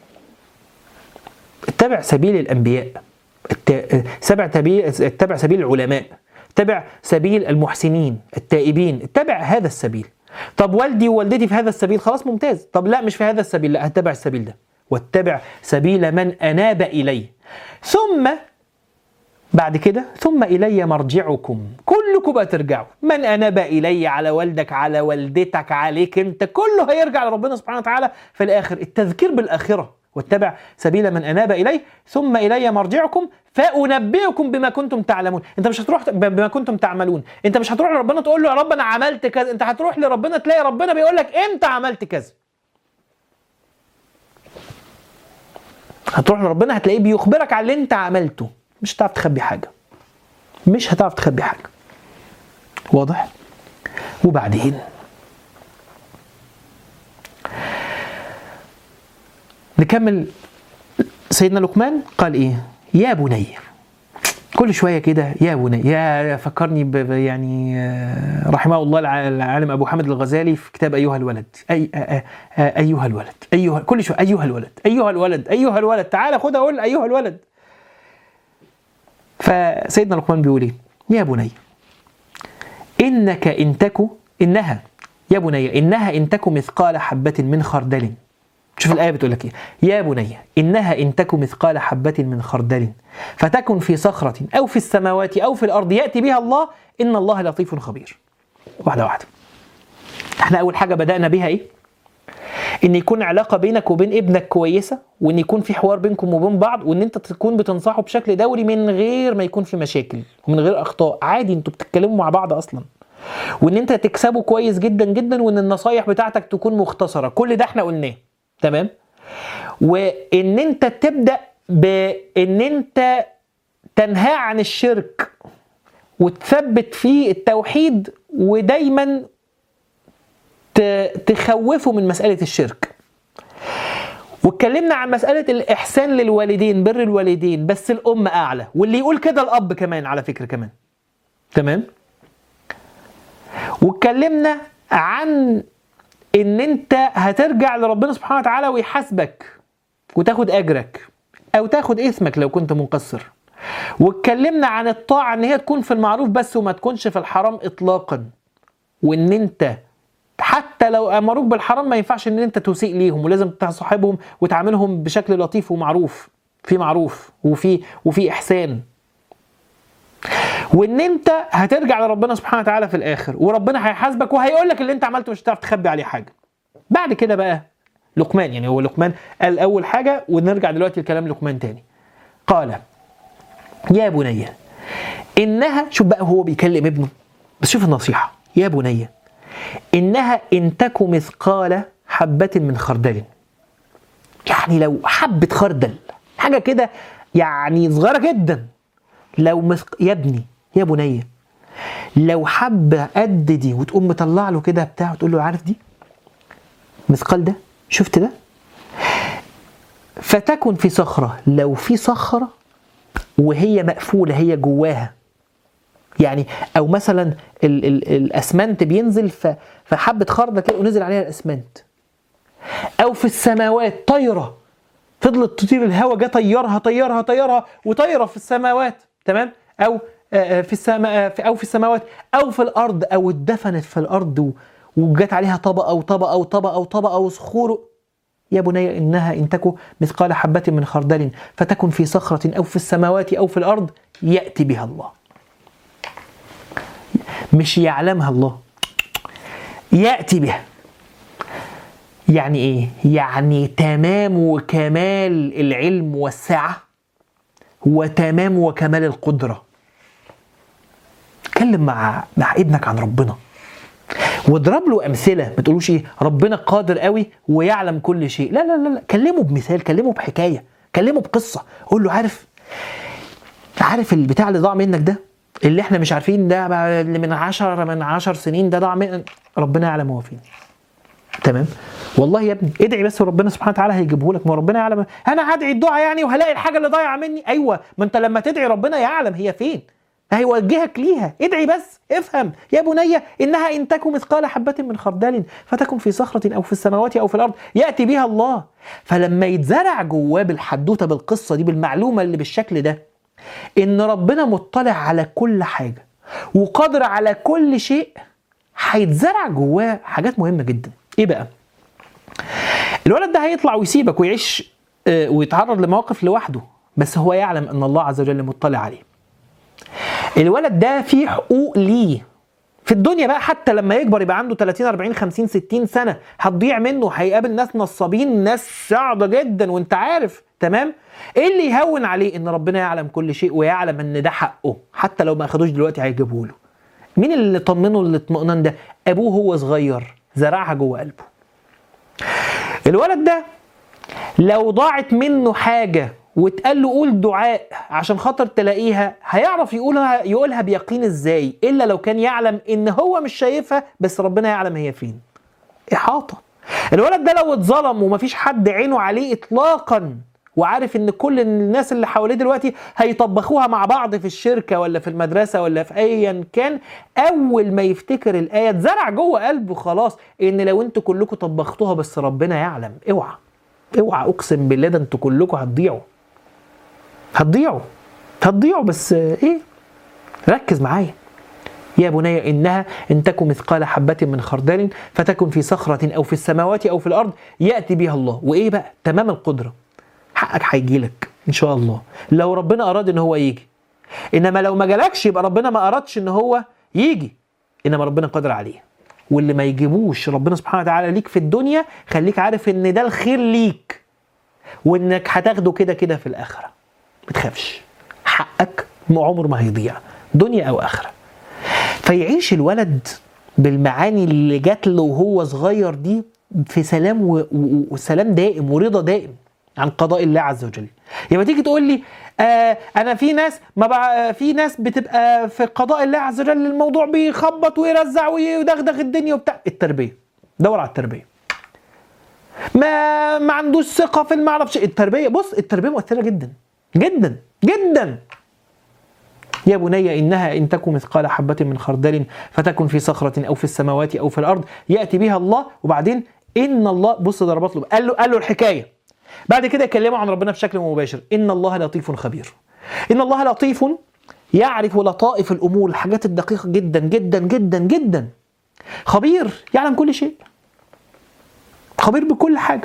اتبع سبيل الانبياء اتبع سبيل اتبع سبيل العلماء اتبع سبيل المحسنين التائبين اتبع هذا السبيل طب والدي ووالدتي في هذا السبيل خلاص ممتاز طب لا مش في هذا السبيل لا هتبع السبيل ده واتبع سبيل من اناب الي ثم بعد كده ثم الي مرجعكم كلكم بقى ترجعوا من اناب الي على والدك على والدتك عليك انت كله هيرجع لربنا سبحانه وتعالى في الاخر التذكير بالاخره واتبع سبيل من اناب الي ثم الي مرجعكم فانبئكم بما كنتم تعلمون انت مش هتروح بما كنتم تعملون انت مش هتروح لربنا تقول له يا رب انا عملت كذا انت هتروح لربنا تلاقي ربنا بيقول لك انت عملت كذا هتروح لربنا هتلاقيه بيخبرك على اللي انت عملته مش هتعرف تخبي حاجه مش هتعرف تخبي حاجه واضح وبعدين نكمل سيدنا لقمان قال ايه يا بني كل شويه كده يا بني يا فكرني ب يعني رحمه الله العالم ابو حامد الغزالي في كتاب ايها الولد اي ايها الولد ايها كل شويه ايها الولد ايها الولد ايها الولد تعالى خد اقول ايها الولد فسيدنا لقمان بيقول ايه يا بني انك ان تك انها يا بني انها ان تك مثقال حبه من خردل شوف الآية بتقول لك إيه يا بني إنها إن تك مثقال حبة من خردل فتكن في صخرة أو في السماوات أو في الأرض يأتي بها الله إن الله لطيف خبير واحدة واحدة احنا أول حاجة بدأنا بها إيه إن يكون علاقة بينك وبين ابنك كويسة وإن يكون في حوار بينكم وبين بعض وإن أنت تكون بتنصحه بشكل دوري من غير ما يكون في مشاكل ومن غير أخطاء عادي أنتوا بتتكلموا مع بعض أصلا وان انت تكسبه كويس جدا جدا وان النصايح بتاعتك تكون مختصره كل ده احنا قلناه تمام وان انت تبدا بان انت تنهاه عن الشرك وتثبت فيه التوحيد ودايما تخوفه من مساله الشرك واتكلمنا عن مسألة الإحسان للوالدين بر الوالدين بس الأم أعلى واللي يقول كده الأب كمان على فكرة كمان تمام واتكلمنا عن ان انت هترجع لربنا سبحانه وتعالى ويحاسبك وتاخد اجرك او تاخد اسمك لو كنت مقصر واتكلمنا عن الطاعه ان هي تكون في المعروف بس وما تكونش في الحرام اطلاقا وان انت حتى لو امروك بالحرام ما ينفعش ان انت تسيء ليهم ولازم تصاحبهم وتعاملهم بشكل لطيف ومعروف في معروف وفي وفي احسان وان انت هترجع لربنا سبحانه وتعالى في الاخر وربنا هيحاسبك وهيقول لك اللي انت عملته مش هتعرف تخبي عليه حاجه بعد كده بقى لقمان يعني هو لقمان قال اول حاجه ونرجع دلوقتي لكلام لقمان تاني قال يا بني انها شوف بقى هو بيكلم ابنه بس شوف النصيحه يا بني انها ان تك مثقال حبه من خردل يعني لو حبه خردل حاجه كده يعني صغيره جدا لو مثق يا ابني يا بني لو حب قد دي وتقوم مطلع له كده بتاع وتقول له عارف دي مثقال ده شفت ده فتكن في صخره لو في صخره وهي مقفوله هي جواها يعني او مثلا ال ال الاسمنت بينزل فحبه خرده كده ونزل عليها الاسمنت او في السماوات طايره فضلت تطير الهواء جه طيرها طيرها طيرها وطايره في السماوات تمام او في السماء او في السماوات او في الارض او اتدفنت في الارض وجت عليها طبقه وطبقه وطبقه وطبقه وصخور يا بني انها ان تك مثقال حبه من خردل فتكن في صخره او في السماوات او في الارض ياتي بها الله. مش يعلمها الله ياتي بها. يعني ايه؟ يعني تمام وكمال العلم والسعه وتمام وكمال القدره. اتكلم مع مع ابنك عن ربنا واضرب له امثله ما تقولوش ايه ربنا قادر قوي ويعلم كل شيء لا لا لا, لا. كلمه بمثال كلمه بحكايه كلمه بقصه قول له عارف عارف البتاع اللي ضاع منك ده اللي احنا مش عارفين ده اللي من عشر من عشر سنين ده ضاع من ربنا يعلم هو فين تمام والله يا ابني ادعي بس وربنا سبحانه وتعالى هيجيبه لك ما ربنا يعلم انا هدعي الدعاء يعني وهلاقي الحاجه اللي ضايعه مني ايوه ما انت لما تدعي ربنا يعلم هي فين هيوجهك ليها ادعي بس افهم يا بني انها ان تك مثقال حبه من خردل فتكن في صخره او في السماوات او في الارض ياتي بها الله فلما يتزرع جواه بالحدوته بالقصه دي بالمعلومه اللي بالشكل ده ان ربنا مطلع على كل حاجه وقادر على كل شيء هيتزرع جواه حاجات مهمه جدا ايه بقى الولد ده هيطلع ويسيبك ويعيش ويتعرض لمواقف لوحده بس هو يعلم ان الله عز وجل مطلع عليه الولد ده فيه حقوق ليه في الدنيا بقى حتى لما يكبر يبقى عنده 30 40 50 60 سنه هتضيع منه هيقابل ناس نصابين ناس صعبه جدا وانت عارف تمام ايه اللي يهون عليه ان ربنا يعلم كل شيء ويعلم ان ده حقه حتى لو ما اخدوش دلوقتي هيجيبه له مين اللي طمنه الاطمئنان ده ابوه هو صغير زرعها جوه قلبه الولد ده لو ضاعت منه حاجه واتقال له قول دعاء عشان خاطر تلاقيها هيعرف يقولها يقولها بيقين ازاي الا لو كان يعلم ان هو مش شايفها بس ربنا يعلم هي فين احاطه الولد ده لو اتظلم ومفيش حد عينه عليه اطلاقا وعارف ان كل الناس اللي حواليه دلوقتي هيطبخوها مع بعض في الشركه ولا في المدرسه ولا في ايا كان اول ما يفتكر الايه اتزرع جوه قلبه خلاص ان لو انتوا كلكم طبختوها بس ربنا يعلم اوعى اوعى اقسم بالله ده انتوا كلكم هتضيعوا هتضيعوا هتضيعوا بس ايه ركز معايا يا بني انها ان تكن مثقال حبه من خردل فتكن في صخره او في السماوات او في الارض ياتي بها الله وايه بقى تمام القدره حقك هيجي لك ان شاء الله لو ربنا اراد ان هو يجي انما لو ما جالكش يبقى ربنا ما ارادش ان هو يجي انما ربنا قادر عليه واللي ما يجيبوش ربنا سبحانه وتعالى ليك في الدنيا خليك عارف ان ده الخير ليك وانك هتاخده كده كده في الاخره ما تخافش حقك عمر ما هيضيع دنيا او اخره فيعيش الولد بالمعاني اللي جات له وهو صغير دي في سلام و- و- وسلام دائم ورضا دائم عن قضاء الله عز وجل يبقى تيجي تقول لي آه انا في ناس ما بع... في ناس بتبقى في قضاء الله عز وجل الموضوع بيخبط ويرزع ويدغدغ الدنيا وبتاع التربيه دور على التربيه ما ما عندوش ثقه في المعرفش التربيه بص التربيه مؤثره جدا جدا جدا يا بني انها ان تكن مثقال حبه من خردل فتكن في صخره او في السماوات او في الارض ياتي بها الله وبعدين ان الله بص ضربات له قال له قال له الحكايه بعد كده يكلمه عن ربنا بشكل مباشر ان الله لطيف خبير ان الله لطيف يعرف لطائف الامور الحاجات الدقيقه جدا جدا جدا جدا خبير يعلم كل شيء خبير بكل حاجه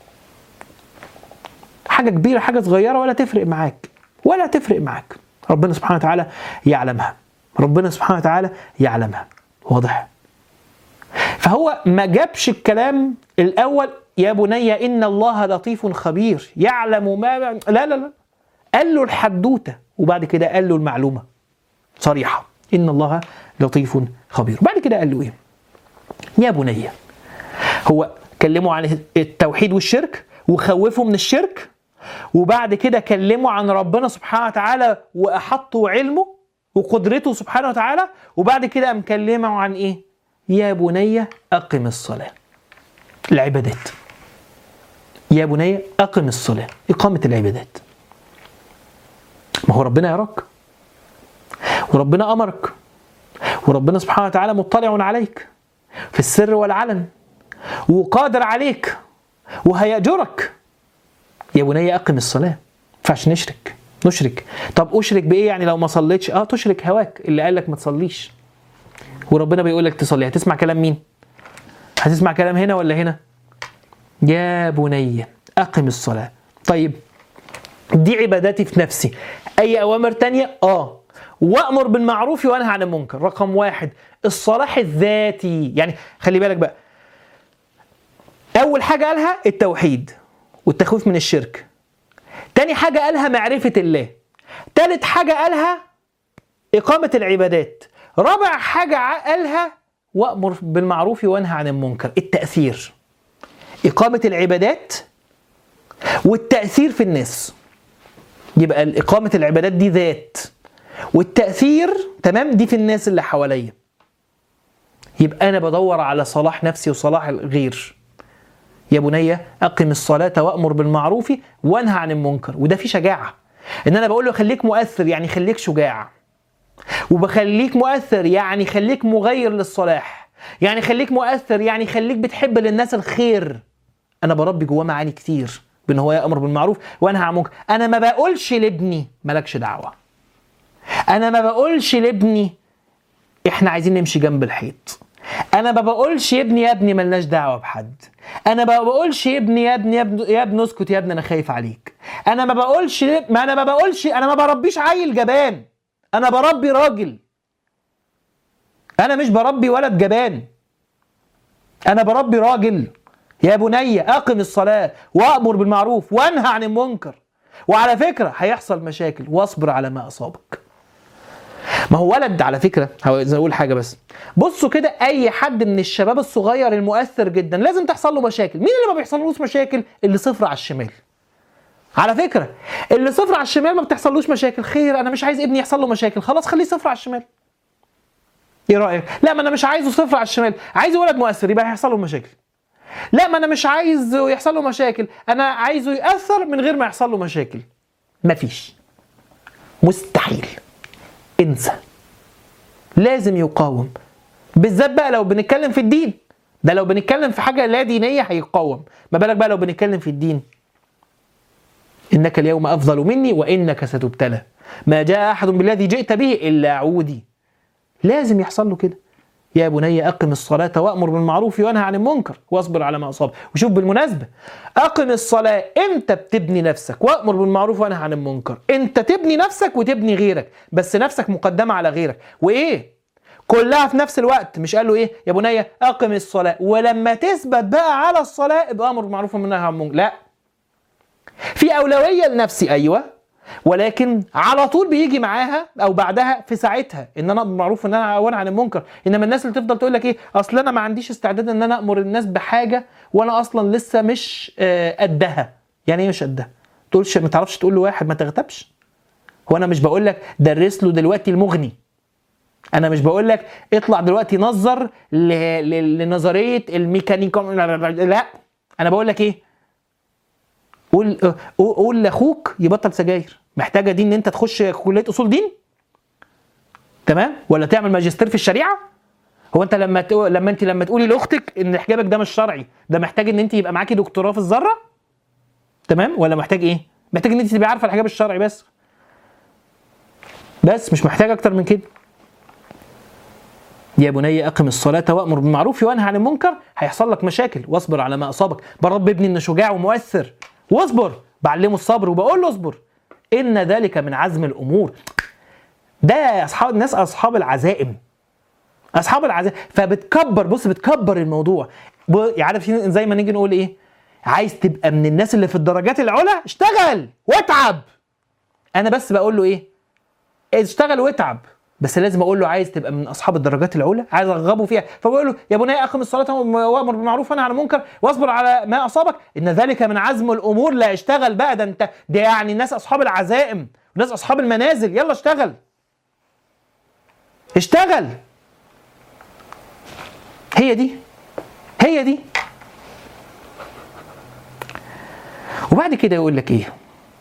حاجه كبيره حاجه صغيره ولا تفرق معاك ولا تفرق معاك ربنا سبحانه وتعالى يعلمها ربنا سبحانه وتعالى يعلمها واضح فهو ما جابش الكلام الاول يا بني ان الله لطيف خبير يعلم ما لا لا لا قال له الحدوته وبعد كده قال له المعلومه صريحه ان الله لطيف خبير بعد كده قال له ايه يا بني هو كلمه عن التوحيد والشرك وخوفه من الشرك وبعد كده كلمه عن ربنا سبحانه وتعالى واحطه علمه وقدرته سبحانه وتعالى وبعد كده قام كلمه عن ايه يا بني اقم الصلاه العبادات يا بني اقم الصلاه اقامه العبادات ما هو ربنا يراك وربنا امرك وربنا سبحانه وتعالى مطلع عليك في السر والعلن وقادر عليك وهيأجرك يا بني أقم الصلاة ما ينفعش نشرك نشرك طب أشرك بإيه يعني لو ما صليتش أه تشرك هواك اللي قال لك ما تصليش وربنا بيقول لك تصلي هتسمع كلام مين هتسمع كلام هنا ولا هنا يا بني أقم الصلاة طيب دي عباداتي في نفسي أي أوامر تانية آه وأمر بالمعروف وأنهى عن المنكر رقم واحد الصلاح الذاتي يعني خلي بالك بقى أول حاجة قالها التوحيد والتخويف من الشرك تاني حاجة قالها معرفة الله تالت حاجة قالها إقامة العبادات رابع حاجة قالها وأمر بالمعروف وانهى عن المنكر التأثير إقامة العبادات والتأثير في الناس يبقى إقامة العبادات دي ذات والتأثير تمام دي في الناس اللي حواليا يبقى أنا بدور على صلاح نفسي وصلاح الغير يا بني أقم الصلاة وأمر بالمعروف وانهى عن المنكر وده فيه شجاعة إن أنا بقول له خليك مؤثر يعني خليك شجاع وبخليك مؤثر يعني خليك مغير للصلاح يعني خليك مؤثر يعني خليك بتحب للناس الخير انا بربي جواه معاني كتير بان هو يامر بالمعروف وانهى عن المنكر انا ما بقولش لابني مالكش دعوه انا ما بقولش لابني احنا عايزين نمشي جنب الحيط انا ما بقولش يا ابني يا ابني ملناش دعوه بحد انا ما بقولش يا ابني يا ابني يا ابني, يا ابني اسكت يا ابني انا خايف عليك انا ما بقولش ما انا ما بقولش انا ما بربيش عيل جبان انا بربي راجل انا مش بربي ولد جبان انا بربي راجل يا بني اقم الصلاه وامر بالمعروف وانهى عن المنكر وعلى فكره هيحصل مشاكل واصبر على ما اصابك ما هو ولد على فكره عايز اقول حاجه بس بصوا كده اي حد من الشباب الصغير المؤثر جدا لازم تحصل له مشاكل مين اللي ما بيحصلوش مشاكل اللي صفر على الشمال على فكره اللي صفر على الشمال ما بتحصلوش مشاكل خير انا مش عايز ابني يحصل له مشاكل خلاص خليه صفر على الشمال ايه رايك لا ما انا مش عايزه صفر على الشمال عايزه ولد مؤثر يبقى هيحصل له مشاكل لا ما انا مش عايز يحصل له مشاكل انا عايزه ياثر من غير ما يحصل له مشاكل مفيش مستحيل انسى لازم يقاوم بالذات بقى لو بنتكلم في الدين ده لو بنتكلم في حاجه لا دينيه هيقاوم ما بالك بقى لو بنتكلم في الدين انك اليوم افضل مني وانك ستبتلى ما جاء احد بالذي جئت به الا عودي لازم يحصل له كده يا بني أقم الصلاة وأمر بالمعروف وانهى عن المنكر واصبر على ما أصاب وشوف بالمناسبة أقم الصلاة أنت بتبني نفسك وأمر بالمعروف وانهى عن المنكر أنت تبني نفسك وتبني غيرك بس نفسك مقدمة على غيرك وإيه كلها في نفس الوقت مش قال له ايه يا بني اقم الصلاه ولما تثبت بقى على الصلاه ابقى امر بالمعروف والنهي عن المنكر لا في اولويه لنفسي ايوه ولكن على طول بيجي معاها او بعدها في ساعتها ان انا معروف ان انا اوان عن المنكر انما الناس اللي تفضل تقول لك ايه اصل انا ما عنديش استعداد ان انا امر الناس بحاجه وانا اصلا لسه مش آه، قدها يعني ايه مش قدها تقولش ما تعرفش تقول لواحد ما تغتابش هو انا مش بقول لك درس له دلوقتي المغني انا مش بقول لك اطلع دلوقتي نظر ل... ل... لنظريه الميكانيكا لا انا بقول لك ايه قول قول لاخوك يبطل سجاير محتاجه دي ان انت تخش كليه اصول دين تمام ولا تعمل ماجستير في الشريعه هو انت لما تقو... لما انت لما تقولي لاختك ان حجابك ده مش شرعي ده محتاج ان انت يبقى معاكي دكتوراه في الذره تمام ولا محتاج ايه محتاج ان انت تبقي عارفه الحجاب الشرعي بس بس مش محتاج اكتر من كده يا بني اقم الصلاه وامر بالمعروف وانهى عن المنكر هيحصل لك مشاكل واصبر على ما اصابك برب ابني انه شجاع ومؤثر واصبر بعلمه الصبر وبقول له اصبر ان ذلك من عزم الامور ده اصحاب الناس اصحاب العزائم اصحاب العزائم فبتكبر بص بتكبر الموضوع عارف زي ما نيجي نقول ايه عايز تبقى من الناس اللي في الدرجات العلى اشتغل واتعب انا بس بقول له ايه اشتغل واتعب بس لازم اقول له عايز تبقى من اصحاب الدرجات العلى عايز ارغبه فيها فبقول له يا بني اقم الصلاه وامر بالمعروف وانهى عن المنكر واصبر على ما اصابك ان ذلك من عزم الامور لا اشتغل بقى ده انت ده يعني الناس اصحاب العزائم وناس اصحاب المنازل يلا اشتغل اشتغل هي دي هي دي وبعد كده يقول لك ايه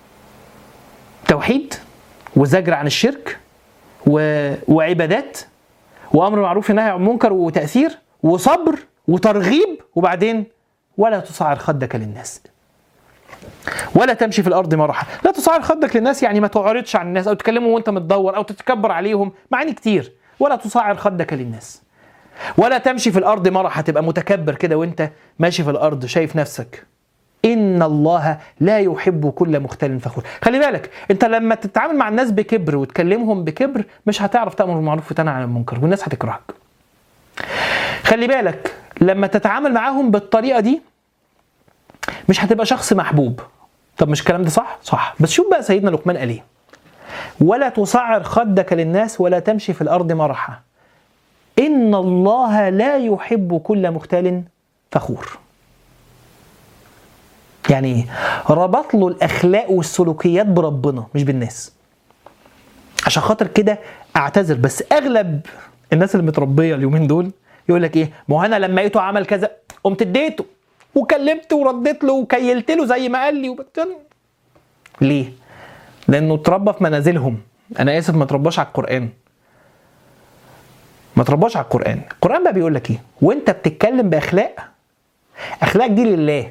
توحيد وزجر عن الشرك و... وعبادات وامر معروف ونهي عن منكر وتاثير وصبر وترغيب وبعدين ولا تصعر خدك للناس ولا تمشي في الارض مرحا لا تصعر خدك للناس يعني ما تعرضش عن الناس او تكلمهم وانت متدور او تتكبر عليهم معاني كتير ولا تصعر خدك للناس ولا تمشي في الارض مرحا تبقى متكبر كده وانت ماشي في الارض شايف نفسك ان الله لا يحب كل مختال فخور خلي بالك انت لما تتعامل مع الناس بكبر وتكلمهم بكبر مش هتعرف تامر بالمعروف وتنهى عن المنكر والناس هتكرهك خلي بالك لما تتعامل معاهم بالطريقه دي مش هتبقى شخص محبوب طب مش الكلام ده صح صح بس شوف بقى سيدنا لقمان قال ايه ولا تصعر خدك للناس ولا تمشي في الارض مرحا ان الله لا يحب كل مختال فخور يعني ايه؟ ربط له الاخلاق والسلوكيات بربنا مش بالناس عشان خاطر كده اعتذر بس اغلب الناس اللي متربيه اليومين دول يقول لك ايه ما هو انا لما لقيته عمل كذا قمت اديته وكلمته ورديت له وكيلت له زي ما قال لي وبتن... ليه؟ لانه اتربى في منازلهم انا اسف ما اترباش على القران ما اترباش على القران القران بقى بيقول لك ايه وانت بتتكلم باخلاق اخلاق دي لله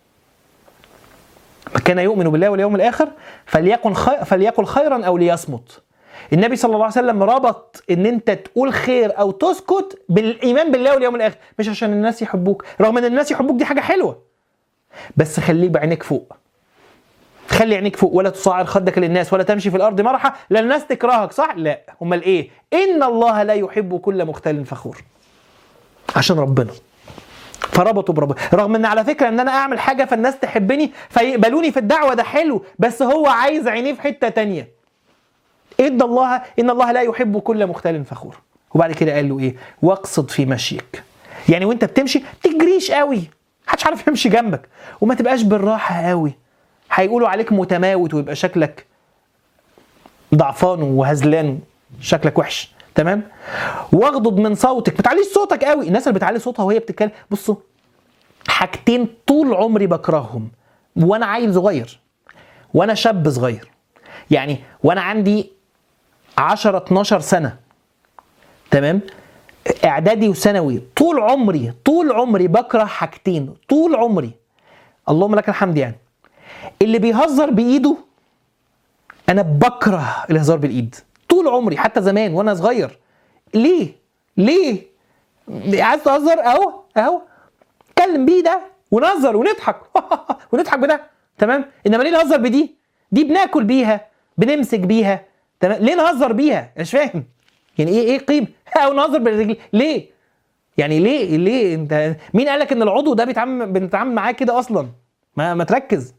كان يؤمن بالله واليوم الاخر فليكن خي... فليكن خيرا او ليصمت النبي صلى الله عليه وسلم ربط ان انت تقول خير او تسكت بالايمان بالله واليوم الاخر مش عشان الناس يحبوك رغم ان الناس يحبوك دي حاجه حلوه بس خليه بعينيك فوق خلي عينيك فوق ولا تصعر خدك للناس ولا تمشي في الارض مرحا لا الناس تكرهك صح لا امال ايه ان الله لا يحب كل مختال فخور عشان ربنا فربطوا بربنا رغم ان على فكره ان انا اعمل حاجه فالناس تحبني فيقبلوني في الدعوه ده حلو بس هو عايز عينيه في حته تانية ادى الله ان الله لا يحب كل مختال فخور وبعد كده قال له ايه واقصد في مشيك يعني وانت بتمشي تجريش قوي محدش عارف يمشي جنبك وما تبقاش بالراحه قوي هيقولوا عليك متماوت ويبقى شكلك ضعفان وهزلان شكلك وحش تمام واغضض من صوتك ما تعليش صوتك قوي الناس اللي بتعلي صوتها وهي بتتكلم بصوا حاجتين طول عمري بكرههم وانا عيل صغير وانا شاب صغير يعني وانا عندي 10 12 سنه تمام اعدادي وثانوي طول عمري طول عمري بكره حاجتين طول عمري اللهم لك الحمد يعني اللي بيهزر بايده انا بكره الهزار بالايد طول عمري حتى زمان وانا صغير ليه ليه عايز تهزر اهو اهو اتكلم بيه ده ونهزر ونضحك ونضحك بده تمام انما ليه نهزر بدي دي بناكل بيها بنمسك بيها تمام ليه نهزر بيها أنا مش فاهم يعني ايه ايه قيمه او نهزر بالرجل ليه يعني ليه ليه انت مين قال لك ان العضو ده بيتعامل بنتعامل معاه كده اصلا ما ما تركز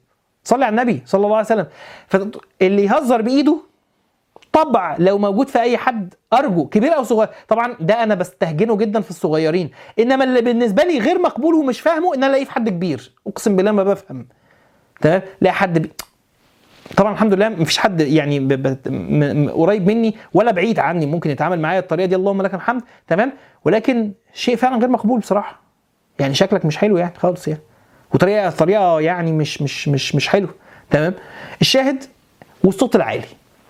صلي على النبي صلى الله عليه وسلم فاللي يهزر بايده طبع لو موجود في اي حد ارجو كبير او صغير طبعا ده انا بستهجنه جدا في الصغيرين انما اللي بالنسبه لي غير مقبول ومش فاهمه ان انا الاقيه في حد كبير اقسم بالله ما بفهم تمام لا حد بي... طبعا الحمد لله مفيش حد يعني ب... ب... م... م... قريب مني ولا بعيد عني ممكن يتعامل معايا الطريقه دي اللهم لك الحمد تمام ولكن شيء فعلا غير مقبول بصراحه يعني شكلك مش حلو يعني خالص يعني وطريقه طريقه يعني مش مش مش مش حلو تمام الشاهد والصوت العالي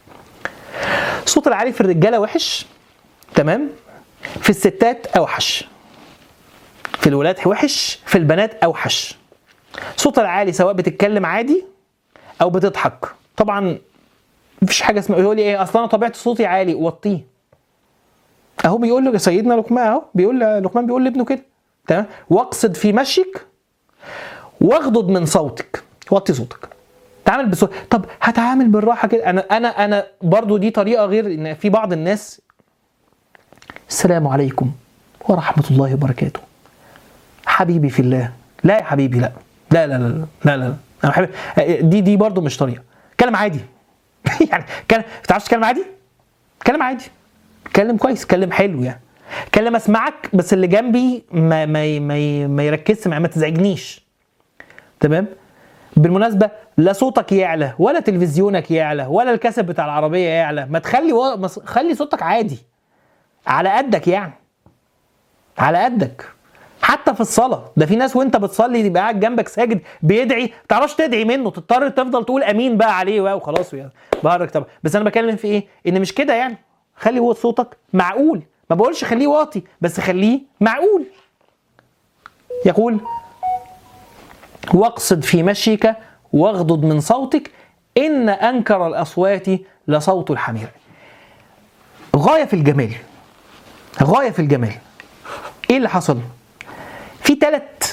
الصوت العالي في الرجاله وحش تمام في الستات اوحش في الولاد وحش في البنات اوحش صوت العالي سواء بتتكلم عادي او بتضحك طبعا مفيش حاجه اسمها يقول لي ايه اصل انا طبيعه صوتي عالي وطيه اهو بيقول له سيدنا لقمان اهو بيقول لقمان بيقول لابنه كده تمام واقصد في مشيك واغضض من صوتك وطي صوتك تعامل بصوت طب هتعامل بالراحه كده انا انا انا برضو دي طريقه غير ان في بعض الناس السلام عليكم ورحمه الله وبركاته حبيبي في الله لا يا حبيبي لا لا لا لا لا لا, لا. انا بحب دي دي برضو مش طريقه كلام عادي يعني كلام ما بتعرفش تتكلم عادي كلام عادي كلم كويس كلم حلو يعني كلم اسمعك بس اللي جنبي ما ما ما, ما يركزش معايا ما تزعجنيش تمام بالمناسبة لا صوتك يعلى ولا تلفزيونك يعلى ولا الكاسب بتاع العربية يعلى ما تخلي و... ما خلي صوتك عادي على قدك يعني على قدك حتى في الصلاة ده في ناس وانت بتصلي يبقى قاعد جنبك ساجد بيدعي ما تعرفش تدعي منه تضطر تفضل تقول امين بقى عليه بقى وخلاص يعني بهرج طبعا بس انا بكلم في ايه ان مش كده يعني خلي هو صوتك معقول ما بقولش خليه واطي بس خليه معقول يقول واقصد في مشيك واغضض من صوتك إن أنكر الأصوات لصوت الحمير غاية في الجمال غاية في الجمال إيه اللي حصل؟ في ثلاث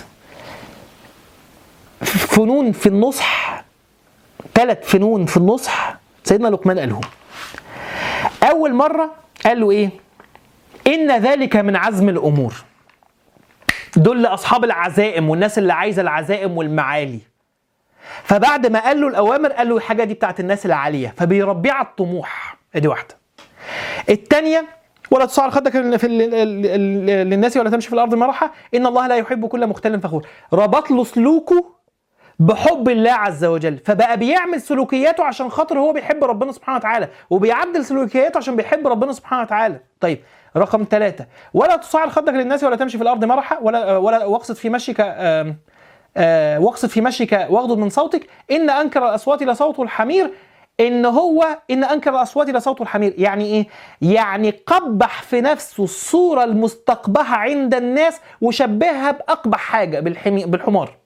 فنون في النصح ثلاث فنون في النصح سيدنا لقمان قالهم أول مرة قال له إيه؟ إن ذلك من عزم الأمور دول لاصحاب العزائم والناس اللي عايزه العزائم والمعالي فبعد ما قال له الاوامر قال له الحاجه دي بتاعت الناس العاليه فبيربيه على الطموح ادي واحده الثانيه ولا تصعر خدك في للناس ولا تمشي في الارض مرحا ان الله لا يحب كل مختال فخور ربط له سلوكه بحب الله عز وجل فبقى بيعمل سلوكياته عشان خاطر هو بيحب ربنا سبحانه وتعالى وبيعدل سلوكياته عشان بيحب ربنا سبحانه وتعالى طيب رقم ثلاثة ولا تصعر خدك للناس ولا تمشي في الأرض مرحا ولا ولا واقصد في مشيك واقصد في مشيك واغضض من صوتك إن أنكر الأصوات لصوت الحمير ان هو ان انكر الاصوات لصوت الحمير يعني ايه يعني قبح في نفسه الصوره المستقبحه عند الناس وشبهها باقبح حاجه بالحمي بالحمار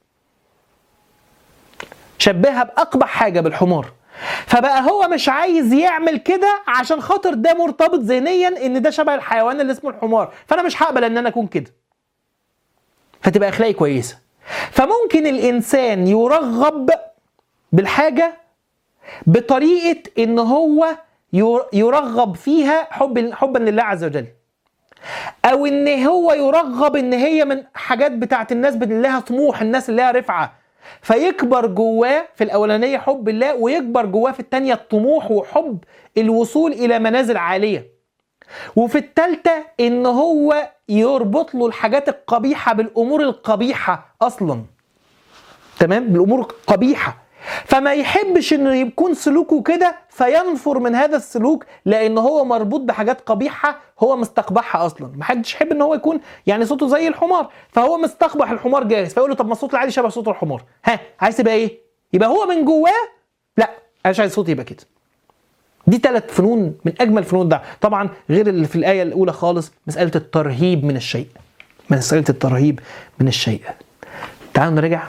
شبهها باقبح حاجه بالحمار فبقى هو مش عايز يعمل كده عشان خاطر ده مرتبط ذهنيا ان ده شبه الحيوان اللي اسمه الحمار فانا مش هقبل ان انا اكون كده فتبقى اخلاقي كويسه فممكن الانسان يرغب بالحاجه بطريقه ان هو يرغب فيها حب حبا لله عز وجل او ان هو يرغب ان هي من حاجات بتاعت الناس اللي لها طموح الناس اللي لها رفعه فيكبر جواه في الاولانيه حب الله ويكبر جواه في الثانيه الطموح وحب الوصول الى منازل عاليه وفي الثالثه ان هو يربط له الحاجات القبيحه بالامور القبيحه اصلا تمام بالامور القبيحه فما يحبش انه يكون سلوكه كده فينفر من هذا السلوك لان هو مربوط بحاجات قبيحه هو مستقبحها اصلا ما حدش يحب ان هو يكون يعني صوته زي الحمار فهو مستقبح الحمار جاهز فيقول له طب ما الصوت العالي شبه صوت الحمار ها عايز تبقى ايه يبقى هو من جواه لا انا مش عايز صوتي يبقى كده دي ثلاث فنون من اجمل فنون ده طبعا غير اللي في الايه الاولى خالص مساله الترهيب من الشيء مساله الترهيب من الشيء تعالوا نرجع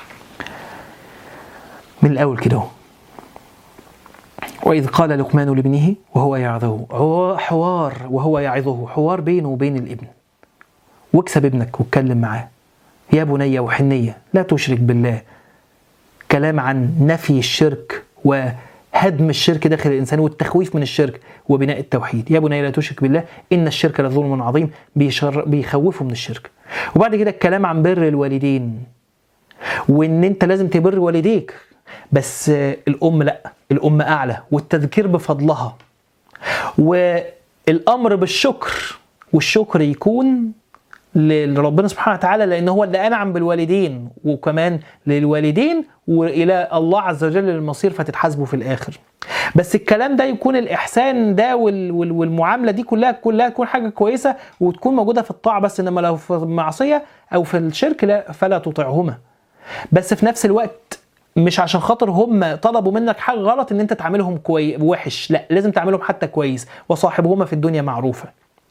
من الأول كده اهو وإذ قال لقمان لابنه وهو يعظه هو حوار وهو يعظه حوار بينه وبين الابن واكسب ابنك واتكلم معاه يا بني وحنية لا تشرك بالله كلام عن نفي الشرك وهدم الشرك داخل الإنسان والتخويف من الشرك وبناء التوحيد يا بني لا تشرك بالله إن الشرك لظلم عظيم بيشر بيخوفه من الشرك وبعد كده الكلام عن بر الوالدين وإن أنت لازم تبر والديك بس الام لا الام اعلى والتذكير بفضلها والامر بالشكر والشكر يكون لربنا سبحانه وتعالى لان هو اللي انعم بالوالدين وكمان للوالدين والى الله عز وجل المصير فتتحاسبوا في الاخر بس الكلام ده يكون الاحسان ده والمعامله دي كلها كلها تكون حاجه كويسه وتكون موجوده في الطاعه بس انما لو في المعصيه او في الشرك لا فلا تطعهما بس في نفس الوقت مش عشان خاطر هم طلبوا منك حاجه غلط ان انت تعاملهم كويس وحش لا لازم تعاملهم حتى كويس وصاحبهما في الدنيا معروفه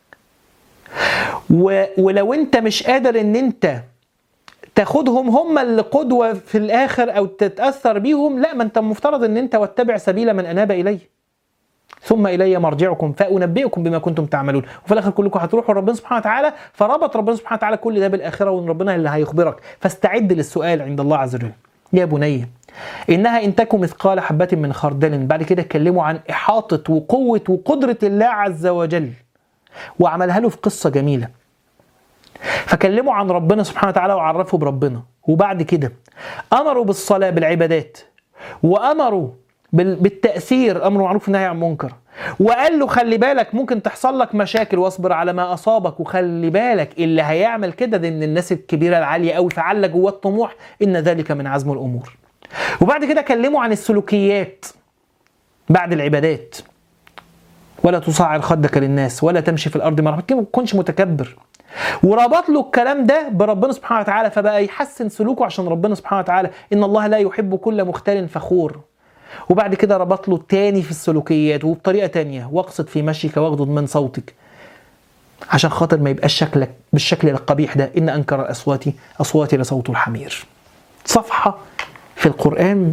و... ولو انت مش قادر ان انت تاخدهم هم اللي قدوه في الاخر او تتاثر بيهم لا ما انت المفترض ان انت واتبع سبيل من اناب الي ثم الي مرجعكم فانبئكم بما كنتم تعملون وفي الاخر كلكم هتروحوا لربنا سبحانه وتعالى فربط ربنا سبحانه وتعالى كل ده بالاخره وان ربنا اللي هيخبرك فاستعد للسؤال عند الله عز وجل يا بني انها ان تكن مثقال حبه من خردل بعد كده اتكلموا عن احاطه وقوه وقدره الله عز وجل وعملها له في قصه جميله فكلموا عن ربنا سبحانه وتعالى وعرفوا بربنا وبعد كده امروا بالصلاه بالعبادات وامروا بالتاثير امر معروف والنهي عن منكر وقال له خلي بالك ممكن تحصل لك مشاكل واصبر على ما اصابك وخلي بالك اللي هيعمل كده ده من الناس الكبيره العاليه قوي فعل جواه الطموح ان ذلك من عزم الامور وبعد كده كلموا عن السلوكيات بعد العبادات ولا تصعر خدك للناس ولا تمشي في الارض مرحبا ما تكونش متكبر وربط له الكلام ده بربنا سبحانه وتعالى فبقى يحسن سلوكه عشان ربنا سبحانه وتعالى ان الله لا يحب كل مختال فخور وبعد كده ربط له تاني في السلوكيات وبطريقه تانية واقصد في مشيك واغضض من صوتك عشان خاطر ما يبقاش شكلك بالشكل القبيح ده ان انكر الاصوات اصواتي لصوت الحمير صفحه في القران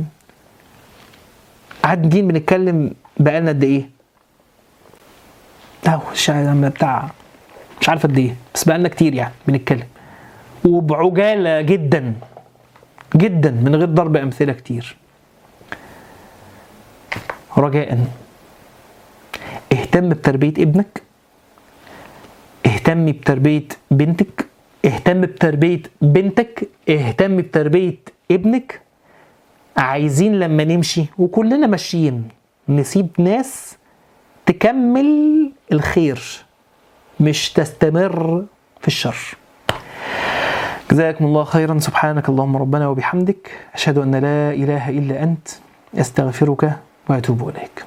قاعدين بنتكلم بقالنا قد ايه؟ لا بتاع مش عارف قد ايه بس بقالنا كتير يعني بنتكلم وبعجاله جدا جدا من غير ضرب امثله كتير رجاء اهتم بتربيه ابنك اهتمي بتربيه بنتك اهتم بتربيه بنتك اهتم بتربيه ابنك عايزين لما نمشي وكلنا ماشيين نسيب ناس تكمل الخير مش تستمر في الشر جزاكم الله خيرا سبحانك اللهم ربنا وبحمدك أشهد أن لا إله إلا أنت أستغفرك وأتوب إليك